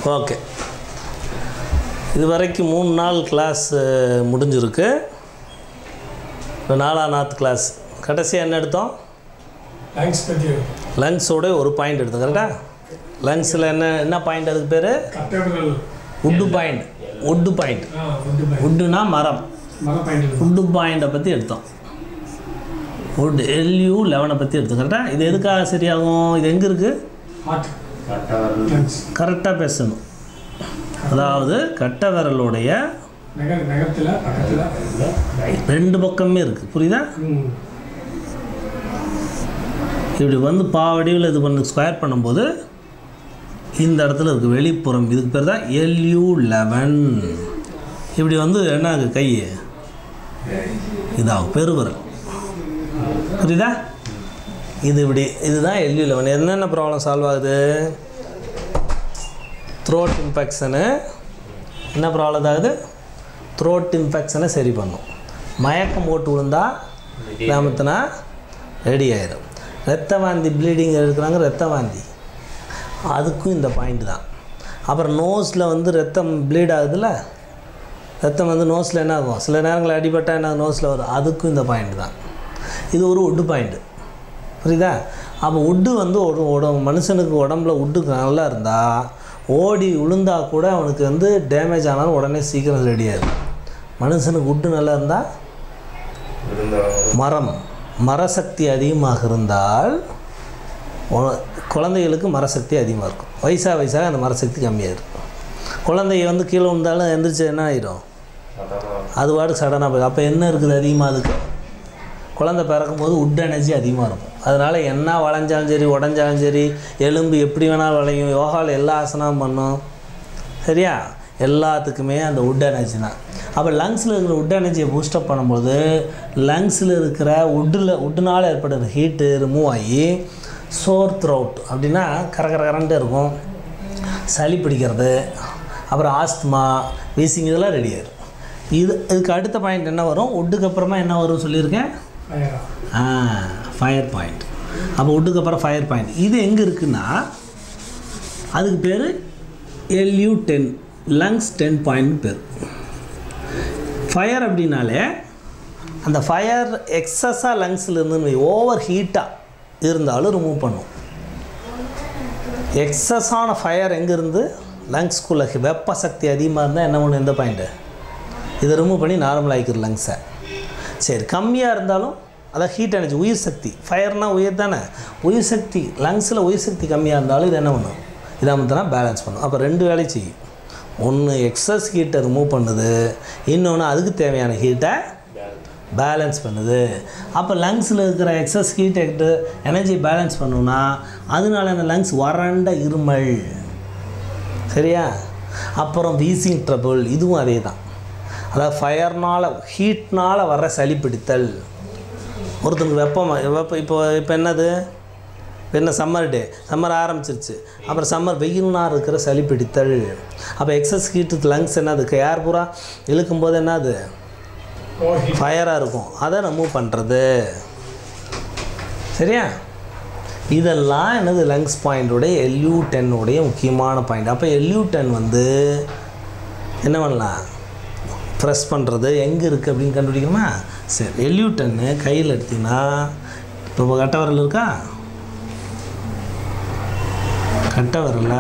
Okay இது வரைக்கும் மூணு நாள் கிளாஸ் முடிஞ்சிருக்கு இப்போ நாலாம் நாத்து கிளாஸ் கடைசியாக என்ன எடுத்தோம் லங்ஸ் பற்றி லங்ஸோட ஒரு பாயிண்ட் எடுத்தோம் கரெக்டாக லங்ஸில் என்ன என்ன பாயிண்ட் அதுக்கு பேர் கட்டவிரல் உட்டு பாயிண்ட் உட்டு பாயிண்ட் ஆ உண்டு பாயிண்ட் உட்டுனா மரம் மர பாயிண்ட் உட்டு பாயிண்டை பற்றி எடுத்தோம் உட் எல்யூ லெவனை பற்றி எடுத்தோம் கரெக்டாக இது எதுக்காக சரியாகும் இது எங்கே இருக்குது ஹார்ட் லங்ஸ் கரெக்டாக பேசணும் அதாவது கட்டை விரலுடைய நகர் நகரத்தில் பக்கத்தில் ரெண்டு பக்கமே இருக்குது புரியுதா ம் இப்படி வந்து பாவடிவில் இது பண்ணி ஸ்கொயர் பண்ணும்போது இந்த இடத்துல இருக்குது வெளிப்புறம் இதுக்கு பேர் தான் எல்யூ லெவன் இப்படி வந்து என்ன ஆகுது கை இதாகும் பெருவிரல் புரியுதா இது இப்படி இதுதான் எல்யூ லெவன் என்னென்ன ப்ராப்ளம் சால்வ் ஆகுது த்ரோட் இன்ஃபெக்ஷனு என்ன ப்ராப்ளம் ஆகுது த்ரோட் இன்ஃபெக்ஷனை சரி பண்ணும் மயக்கம் போட்டு விழுந்தா கிராமத்தினா ரெடி ஆயிடும் ரத்த வாந்தி ப்ளீடிங் எடுக்கிறாங்க ரத்த வாந்தி அதுக்கும் இந்த பாயிண்ட் தான் அப்புறம் நோஸில் வந்து ரத்தம் ப்ளீட் ஆகுதுல்ல ரத்தம் வந்து நோஸில் என்ன ஆகும் சில நேரங்களில் அடிபட்டால் என்ன நோஸில் வரும் அதுக்கும் இந்த பாயிண்ட் தான் இது ஒரு உட்டு பாயிண்ட்டு புரியுதா அப்போ உட்டு வந்து ஒரு உட மனுஷனுக்கு உடம்புல உட்டு நல்லா இருந்தால் ஓடி விழுந்தா கூட அவனுக்கு வந்து டேமேஜ் ஆனாலும் உடனே சீக்கிரம் ரெடி ஆயிடும் மனுஷனுக்கு உட்டு நல்லா இருந்தால் மரம் மரசக்தி அதிகமாக இருந்தால் உ- குழந்தைகளுக்கு மரசக்தி அதிகமாக இருக்கும் வயசாக வயசாக அந்த மரசக்தி கம்மியாக இருக்கும் குழந்தைய வந்து கீழே விழுந்தாலும் எந்திரிச்சு என்ன ஆயிடும் அது பாட்டு சடனாக போய் அப்போ என்ன இருக்குது அதிகமாக அதுக்கு குழந்தை பிறக்கும்போது உட் எனர்ஜி அதிகமாக இருக்கும் அதனால் என்ன வளைஞ்சாலும் சரி உடஞ்சாலும் சரி எலும்பு எப்படி வேணாலும் வளையும் யோகாவில் எல்லா ஆசனமும் பண்ணும் சரியா எல்லாத்துக்குமே அந்த உட் எனர்ஜி தான் அப்போ லங்ஸில் இருக்கிற உட் எனர்ஜியை பூஸ்டப் பண்ணும்போது லங்ஸில் இருக்கிற உட்டில் உட்டுனால் ஏற்படுற ஹீட்டு ரிமூவ் ஆகி சோர் த்ரோட் அப்படின்னா கர கர கரன்ட்டு இருக்கும் சளி பிடிக்கிறது அப்புறம் ஆஸ்துமா வீசிங் இதெல்லாம் ரெடி ஆயிடும் இது இதுக்கு அடுத்த பாயிண்ட் என்ன வரும் உட்டுக்கு அப்புறமா என்ன வரும் சொல்லியிருக்கேன் ஃபயரா ஆ ஃபயர் பாயிண்ட் அப்போ உட்டுக்கு அப்புறம் ஃபயர் பாயிண்ட் இது எங்கே இருக்குன்னா அதுக்கு பேர் LU ten lungs ten point பேர் ஃபயர் அப்படின்னாலே அந்த ஃபயர் எக்ஸஸாக லங்ஸில் இருந்து ஓவர் ஹீட்டாக இருந்தாலும் ரிமூவ் பண்ணும் எக்ஸஸான ஃபயர் எங்கேருந்து லங்ஸ்குள்ளே வெப்ப சக்தி அதிகமாக இருந்தால் என்ன பண்ணும் எந்த பாயிண்ட்டு இதை ரிமூவ் பண்ணி நார்மல் ஆகிக்கிற லங்ஸை சரி கம்மியாக இருந்தாலும் அதான் ஹீட் எனர்ஜி உயிர் சக்தி ஃபயர்னா உயிர் தானே உயிர் சக்தி லங்ஸில் உயிர் சக்தி கம்மியாக இருந்தாலும் இது என்ன பண்ணும் இதை மட்டும் பேலன்ஸ் பண்ணும் அப்போ ரெண்டு வேலை செய்யும் ஒன்று எக்ஸஸ் ஹீட்டை ரிமூவ் பண்ணுது இன்னொன்று அதுக்கு தேவையான ஹீட்டை பேலன்ஸ் பண்ணுது அப்போ லங்ஸில் இருக்கிற எக்ஸஸ் ஹீட் எடுத்து எனர்ஜி பேலன்ஸ் பண்ணுன்னா அதனால அந்த லங்ஸ் வறண்ட இருமல் சரியா அப்புறம் வீசிங் ட்ரபிள் இதுவும் அதே தான் அதாவது ஃபயர்னால் ஹீட்னால் வர்ற சளி பிடித்தல் ஒருத்தனுக்கு வெப்பம் வெப்பம் இப்போ இப்போ என்னது இப்போ என்ன சம்மர் டே சம்மர் ஆரம்பிச்சிருச்சு அப்புறம் சம்மர் வெயில்னா இருக்கிற சளி பிடித்தல் அப்போ எக்ஸஸ் ஹீட்டு லங்ஸ் என்னது ஏர் பூரா இழுக்கும் போது என்னது ஓவர் ஹீட் ஃபயராக இருக்கும் அதை ரிமூவ் பண்ணுறது சரியா இதெல்லாம் என்னது லங்ஸ் பாயிண்டோடைய எல்யூ டென்னுடைய முக்கியமான பாயிண்ட் அப்போ எல்யூ டென் வந்து என்ன பண்ணலாம் ப்ரெஸ் பண்ணுறது எங்கே இருக்குது அப்படின்னு கண்டுபிடிக்கணுமா சரி எல்யூ டென்னு கையில் எடுத்தீங்கன்னா இப்போ கட்டை விரல் இருக்கா கட்டை விரல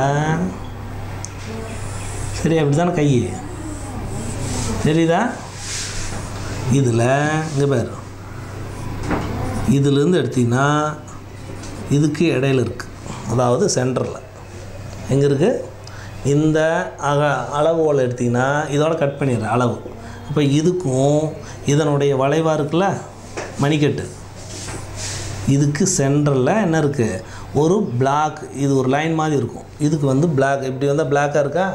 சரி அப்படி தானே கை தெரியுதா இதில் இங்கே பாரு இதுலேருந்து எடுத்தீங்கன்னா இதுக்கு இடையில இருக்குது அதாவது சென்டரில் எங்கே இருக்குது இந்த அக அளவோல் எடுத்திங்கன்னா இதோட கட் பண்ணிடுறேன் அளவு அப்போ இதுக்கும் இதனுடைய வளைவாக இருக்குல்ல மணிக்கட்டு இதுக்கு சென்டரில் என்ன இருக்குது ஒரு பிளாக் இது ஒரு லைன் மாதிரி இருக்கும் இதுக்கு வந்து பிளாக் இப்படி வந்தால் பிளாக்காக இருக்கா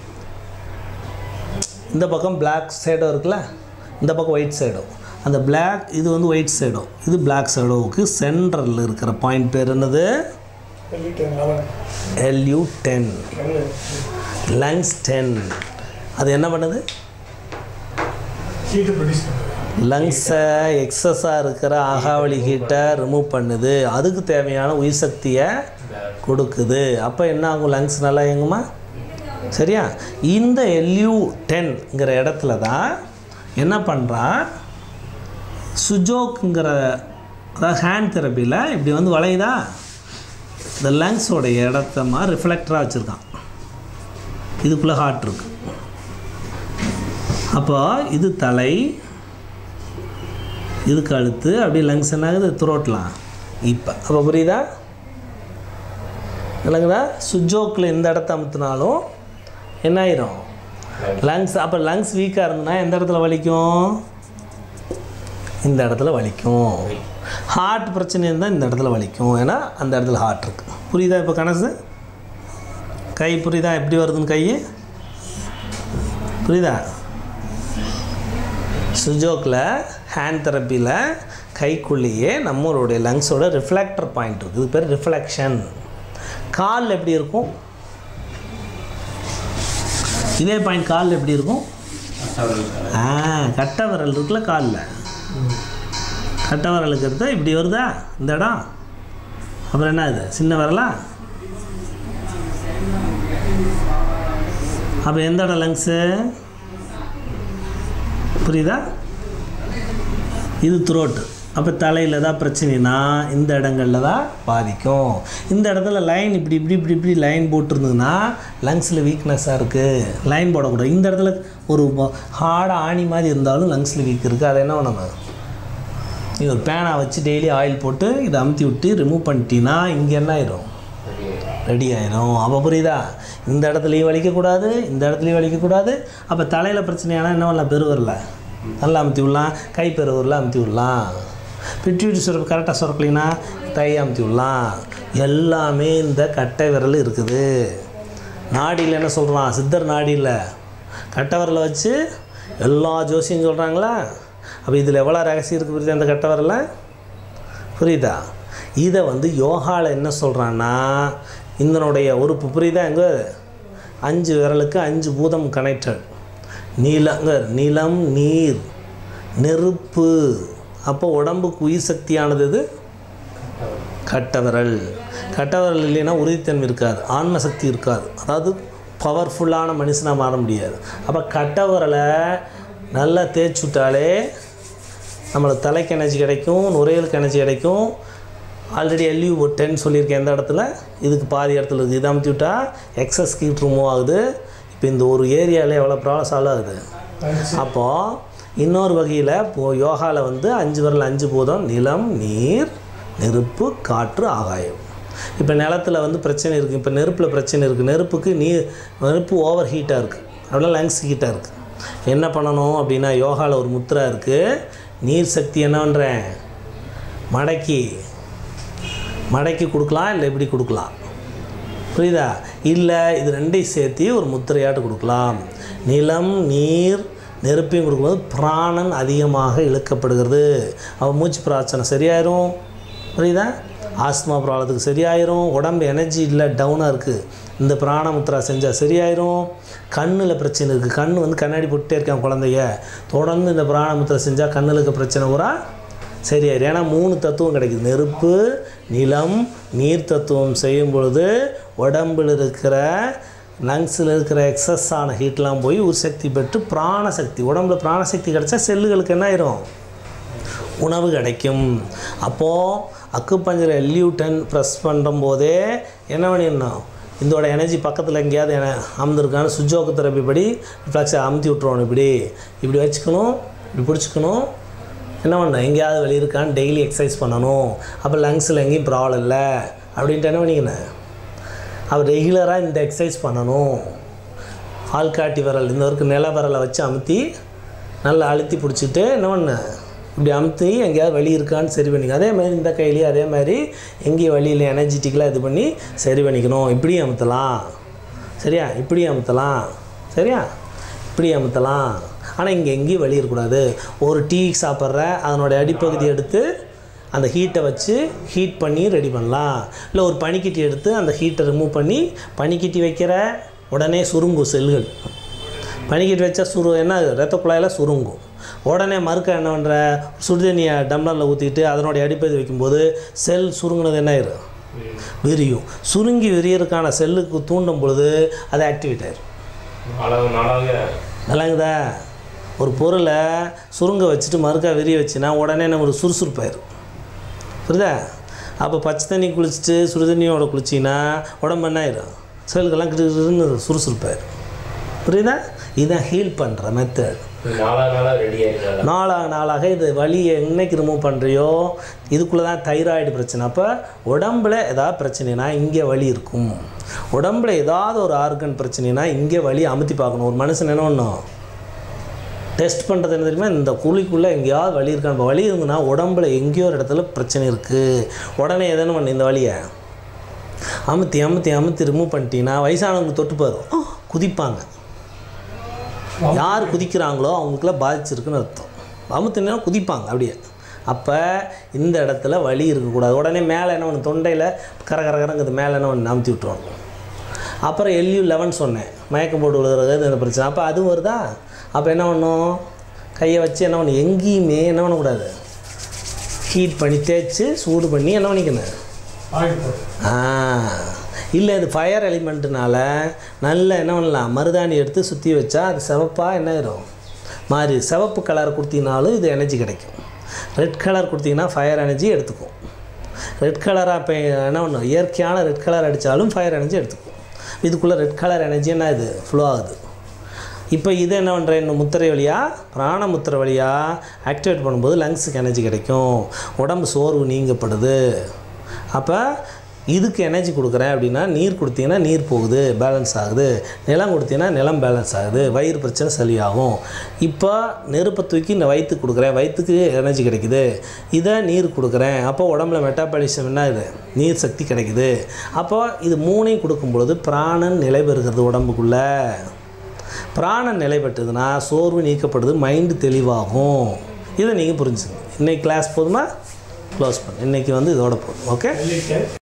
இந்த பக்கம் Black ஷேடோ இருக்குல்ல இந்த பக்கம் ஒயிட் ஷேடோ அந்த Black இது வந்து ஒயிட் ஷேடோ இது Black ஷேடோவுக்கு சென்டரில் இருக்கிற பாயிண்ட் பேர் என்னது சொல்லிட்டேன் அவன் எல்யூ டென் கண்ணு லங்ஸ் டென் அது என்ன பண்ணுது ஹீட்டு ப்ரொடியூஸ் பண்ணுறது லங்ஸை எக்ஸஸாக இருக்கிற ஆகாவளி ஹீட்டை ரிமூவ் பண்ணுது அதுக்கு தேவையான உயிர் சக்தியை கொடுக்குது அப்போ என்ன ஆகும் லங்ஸ் நல்லா இயங்குமா சரியா இந்த எல்யூ டென்ங்கிற இடத்துல தான் என்ன பண்ணுறான் சுஜோக்குங்கிற அதாவது ஹேண்ட் தெரப்பியில் இப்படி வந்து வளையுதா இந்த லங்ஸோடைய இடத்த மாதிரி ரிஃப்ளெக்டராக வச்சுருக்கான் இதுக்குள்ளே ஹார்ட் இருக்கு அப்போ இது தலை இது கழுத்து அப்படியே லங்ஸ் என்ன ஆகுது த்ரோட்லாம் இப்போ அப்போ புரியுதா இல்லைங்களா சுஜோக்கில் எந்த இடத்த அமுத்தினாலும் என்ன ஆயிரும் லங்ஸ் அப்போ லங்ஸ் வீக்காக இருந்ததுன்னா எந்த இடத்துல வலிக்கும் இந்த இடத்துல வலிக்கும் ஹார்ட் பிரச்சனை இருந்தால் இந்த இடத்துல வலிக்கும் ஏன்னா அந்த இடத்துல ஹார்ட் இருக்கு புரியுதா இப்போ கணசு கை புரியுதா எப்படி வருதுன்னு கை புரியுதா சுஜோக்கில் ஹேண்ட் தெரப்பியில் கைக்குள்ளேயே நம்மளுடைய லங்ஸோட ரிஃப்ளெக்டர் பாயிண்ட் இருக்குது இது பேர் ரிஃப்ளெக்ஷன் கால் எப்படி இருக்கும் இதே பாயிண்ட் காலில் எப்படி இருக்கும் ஆ கட்டை விரல் இருக்குல்ல காலில் கட்டை விரலுக்கு எடுத்தா இப்படி வருதா இந்த இடம் அப்புறம் என்ன இது சின்ன விரலா அப்போ எந்த இடம் லங்ஸு புரியுதா இது த்ரோட்டு அப்போ தலையில் தான் பிரச்சனைனா இந்த இடங்களில் தான் பாதிக்கும் இந்த இடத்துல லைன் இப்படி இப்படி இப்படி இப்படி லைன் போட்டிருந்ததுன்னா லங்ஸில் வீக்னஸாக இருக்குது லைன் போடக்கூடாது இந்த இடத்துல ஒரு ஹார்டாக ஆணி மாதிரி இருந்தாலும் லங்ஸில் வீக் இருக்குது அதை என்ன பண்ணணும் நீ ஒரு பேனா வச்சு டெய்லி ஆயில் போட்டு இதை அமுத்தி விட்டு ரிமூவ் பண்ணிட்டீங்கன்னா இங்கே என்ன ஆயிரும் ரெடி ஆயிரும் அப்போ புரியுதா இந்த இடத்துலையும் வலிக்கக்கூடாது இந்த இடத்துலையும் வலிக்கக்கூடாது அப்போ தலையில் பிரச்சனையானா என்ன பண்ணலாம் பெருவரில் நல்லா அமுத்தி விடலாம் கை பெருவரில் அமுத்தி விடலாம் பிட்யூட்டி சுரப்பு கரெக்டாக சுரக்கலைன்னா தை அமுத்தி விடலாம் எல்லாமே இந்த கட்டை விரல் இருக்குது நாடியில் என்ன சொல்கிறான் சித்தர் நாடியில் கட்டை விரலை வச்சு எல்லா ஜோசியம் சொல்கிறாங்களா அப்போ இதில் எவ்வளோ ரகசியம் இருக்குது புரியுதா அந்த கட்டை விரல புரியுதா இதை வந்து யோகாவில் என்ன சொல்கிறான்னா இதனுடைய உறுப்பு புரியுதா எங்க அஞ்சு விரலுக்கு அஞ்சு பூதம் கனெக்டட் நீலங்க நிலம் நீர் நெருப்பு அப்போ உடம்புக்கு உயிர் சக்தியானது இது கட்டவிரல் கட்டவிரல் இல்லைன்னா உறுதித்தன்மை இருக்காது ஆன்ம சக்தி இருக்காது அதாவது பவர்ஃபுல்லான மனுஷனாக மாற முடியாது அப்போ கட்டவிரலை நல்லா தேய்ச்சி விட்டாலே நம்மளுக்கு தலைக்கு எனர்ஜி கிடைக்கும் நுரையலுக்கு எனர்ஜி கிடைக்கும் ஆல்ரெடி எல்யூ டென் சொல்லியிருக்கேன் எந்த இடத்துல இதுக்கு பாதி இடத்துல இருக்குது இதை அமுத்தி விட்டா எக்ஸஸ் ஹீட் ரிமூவ் ஆகுது இப்போ இந்த ஒரு ஏரியாவில் எவ்வளோ ப்ராப்ளம் சால்வ் ஆகுது அப்போது இன்னொரு வகையில் இப்போ யோகாவில் வந்து அஞ்சு விரல் அஞ்சு பூதம் நிலம் நீர் நெருப்பு காற்று ஆகாயம் இப்போ நிலத்தில் வந்து பிரச்சனை இருக்குது இப்போ நெருப்பில் பிரச்சனை இருக்குது நெருப்புக்கு நீர் நெருப்பு ஓவர் ஹீட்டாக இருக்குது அப்படின்னா லங்ஸ் ஹீட்டாக இருக்குது என்ன பண்ணணும் அப்படின்னா யோகாவில் ஒரு முத்திரா இருக்குது நீர் சக்தி என்ன பண்ணுறேன் மடக்கி மடக்கி கொடுக்கலாம் இல்லை எப்படி கொடுக்கலாம் புரியுதா இல்லை இது ரெண்டையும் சேர்த்து ஒரு முத்திரையாட்டு கொடுக்கலாம் நிலம் நீர் நெருப்பையும் கொடுக்கும்போது பிராணன் அதிகமாக இழுக்கப்படுகிறது அவன் மூச்சு பிரார்த்தனை சரியாயிரும் புரியுதா ஆஸ்மா ப்ராப்ளத்துக்கு சரியாயிரும் உடம்பு எனர்ஜி இல்லை டவுனாக இருக்குது இந்த பிராணமுத்ரா செஞ்சால் சரியாயிரும் கண்ணில் பிரச்சனை இருக்குது கண் வந்து கண்ணாடி போட்டே இருக்கான் குழந்தைய தொடர்ந்து இந்த பிராணமுத்ரா செஞ்சால் கண்ணில் இருக்க பிரச்சனை பூரா சரியாயிரும் ஏன்னா மூணு தத்துவம் கிடைக்குது நெருப்பு நிலம் நீர் தத்துவம் செய்யும் பொழுது உடம்பில் இருக்கிற லங்ஸில் இருக்கிற எக்ஸஸ் ஆன ஹீட்லாம் போய் உற்சக்தி பெற்று பிராணசக்தி உடம்புல பிராணசக்தி கிடைச்சா செல்லுகளுக்கு என்ன ஆயிரும் உணவு கிடைக்கும் அப்போது அக்குப்பஞ்சர் எல்யூட்டன் ப்ரெஸ் பண்ணும் போதே என்ன பண்ணிடணும் இதோட எனர்ஜி பக்கத்தில் எங்கேயாவது என அமர்ந்துருக்கான்னு சுஜோக்கு தெரப்பி படி ரிஃப்ளெக்ஸை அமுத்தி விட்ருவோம் இப்படி இப்படி வச்சுக்கணும் இப்படி பிடிச்சிக்கணும் என்ன பண்ணணும் எங்கேயாவது வெளியே இருக்கான்னு டெய்லி எக்ஸசைஸ் பண்ணணும் அப்போ லங்ஸில் எங்கேயும் ப்ராப்ளம் இல்லை அப்படின்ட்டு என்ன பண்ணிக்கினேன் அவர் ரெகுலராக இந்த எக்ஸசைஸ் பண்ணணும் ஆள்காட்டி விரல் இந்த வரைக்கும் நில விரலை வச்சு அமுத்தி நல்லா அழுத்தி பிடிச்சிட்டு என்ன பண்ண இப்படி அமுத்தி எங்கேயாவது வலி இருக்கான்னு சரி பண்ணிக்க அதே மாதிரி இந்த கையிலேயே அதே மாதிரி எங்கேயும் வழியில் எனர்ஜெட்டிக்கலாக இது பண்ணி சரி பண்ணிக்கணும் இப்படி அமுத்தலாம் சரியா இப்படி அமுத்தலாம் சரியா இப்படி அமுத்தலாம் ஆனால் இங்கே எங்கேயும் வலி இருக்கக்கூடாது ஒரு டீ சாப்பிட்ற அதனோட அடிப்பகுதி எடுத்து அந்த ஹீட்டை வச்சு ஹீட் பண்ணி ரெடி பண்ணலாம் இல்லை ஒரு பனிக்கட்டி எடுத்து அந்த ஹீட்டை ரிமூவ் பண்ணி பனிக்கட்டி வைக்கிற உடனே சுருங்கும் செல்கள் பனிக்கட்டி வச்சா சுரு என்ன ஆகுது? ரத்த குழாயில் சுருங்கும் உடனே மறுக்க என்ன பண்ணுற சுடுதண்ணியை டம்ளரில் ஊற்றிட்டு அதனுடைய அடிப்பகுதி வைக்கும்போது செல் சுருங்கினது என்ன ஆயிரும் விரியும் சுருங்கி விரியறதுக்கான செல்லுக்கு தூண்டும் பொழுது அது ஆக்டிவேட் ஆயிரும் அளவு நாளாக விளங்குதா ஒரு பொருளை சுருங்க வச்சுட்டு மறுக்கா விரிய வச்சுனா உடனே நம்மளுக்கு சுறுசுறுப்பாயிரும் புரியுதா அப்போ பச்சை தண்ணி குளிச்சுட்டு சுடு தண்ணியோட குளிச்சிங்கன்னா உடம்பு என்ன ஆயிரும் செல்கெல்லாம் கிட்டு சுறுசுறுப்பாயிரும் புரியுதா இதுதான் ஹீல் பண்ணுற மெத்தட் நாளாக நாளாக ரெடி ஆகிடுறாங்க நாளாக நாளாக இது வலியை என்னைக்கு ரிமூவ் பண்ணுறியோ இதுக்குள்ளே தான் தைராய்டு பிரச்சனை அப்போ உடம்புல ஏதாவது பிரச்சனைனா இங்கே வலி இருக்கும் உடம்புல ஏதாவது ஒரு ஆர்கன் பிரச்சனைனா இங்கே வலி அமுத்தி பார்க்கணும் ஒரு மனுஷன் என்ன பண்ணும் டெஸ்ட் பண்ணுறது என்ன தெரியுமா இந்த குழிக்குள்ளே எங்கேயாவது வலி இருக்கா இப்போ வலி இருந்ததுன்னா உடம்புல எங்கேயோ ஒரு இடத்துல பிரச்சனை இருக்குது உடனே எதனா பண்ணு இந்த வலியை அமுத்தி அமுத்தி அமுத்தி ரிமூவ் பண்ணிட்டீங்கன்னா வயசானவங்க தொட்டு பாரு ஆ, குதிப்பாங்க யார் குதிக்கிறாங்களோ அவங்களுக்குலாம் பாதிச்சிருக்குன்னு அர்த்தம் அமுத்துனா குதிப்பாங்க அப்படியே அப்போ இந்த இடத்துல வலி இருக்கக்கூடாது உடனே மேலே என்ன ஒன்று தொண்டையில் கர கர கரங்குது மேலே என்ன ஒன்று அமுத்தி விட்டுருவாங்க அப்புறம் எல்யூ லெவன் சொன்னேன் மயக்கம் போட்டு விழுகிறது இந்த பிரச்சனை அப்போ அது வருதா அப்போ என்ன பண்ணும் கையை வச்சு என்ன பண்ணணும் எங்கேயுமே என்ன பண்ணக்கூடாது ஹீட் பண்ணி தேய்ச்சி சூடு பண்ணி என்ன பண்ணிக்கணும் ஆயில் போட்டு ஆ இல்லை இது ஃபயர் எலிமெண்ட்டுனால நல்ல என்ன பண்ணலாம் மருதாணி எடுத்து சுற்றி வச்சா அது சிவப்பாக என்ன ஆயிரும் மாறி சிவப்பு கலர் கொடுத்தீங்கனாலும் இது எனர்ஜி கிடைக்கும் ரெட் கலர் கொடுத்தீங்கன்னா ஃபயர் எனர்ஜி எடுத்துக்கும் ரெட் கலராக இப்போ என்ன பண்ணும் இயற்கையான ரெட் கலர் அடித்தாலும் ஃபயர் எனர்ஜி எடுத்துக்கும் இதுக்குள்ளே ரெட் கலர் எனர்ஜி என்ன இது ஃப்ளோ ஆகுது இப்போ இது என்ன பண்ணுறேன் இந்த முத்திரை வழியாக பிராண முத்திரை வழியாக ஆக்டிவேட் பண்ணும்போது லங்ஸுக்கு எனர்ஜி கிடைக்கும் உடம்பு சோர்வு நீங்கப்படுது அப்போ இதுக்கு எனர்ஜி கொடுக்குறேன் அப்படின்னா நீர் கொடுத்தீங்கன்னா நீர் போகுது பேலன்ஸ் ஆகுது நிலம் கொடுத்தீங்கன்னா நிலம் பேலன்ஸ் ஆகுது வயிறு பிரச்சனை சரியாகும் இப்போ நெருப்பை தூக்கி இந்த வயிற்றுக்கு கொடுக்குறேன் வயிற்றுக்கு எனர்ஜி கிடைக்குது இதை நீர் கொடுக்குறேன் அப்போ உடம்புல மெட்டாபாலிசம் என்ன இது நீர் சக்தி கிடைக்குது அப்போ இது மூணையும் கொடுக்கும் பொழுது பிராணன் நிலை பெறுகிறது உடம்புக்குள்ளே பிராணன் நிலை பெற்றதுன்னா சோர்வு நீக்கப்படுது மைண்டு தெளிவாகும் இதை நீங்கள் புரிஞ்சுங்க இன்றைக்கி கிளாஸ் போதுமா க்ளோஸ் பண்ணு இன்றைக்கி வந்து இதோட போதும் ஓகே வெள்ளிக்கை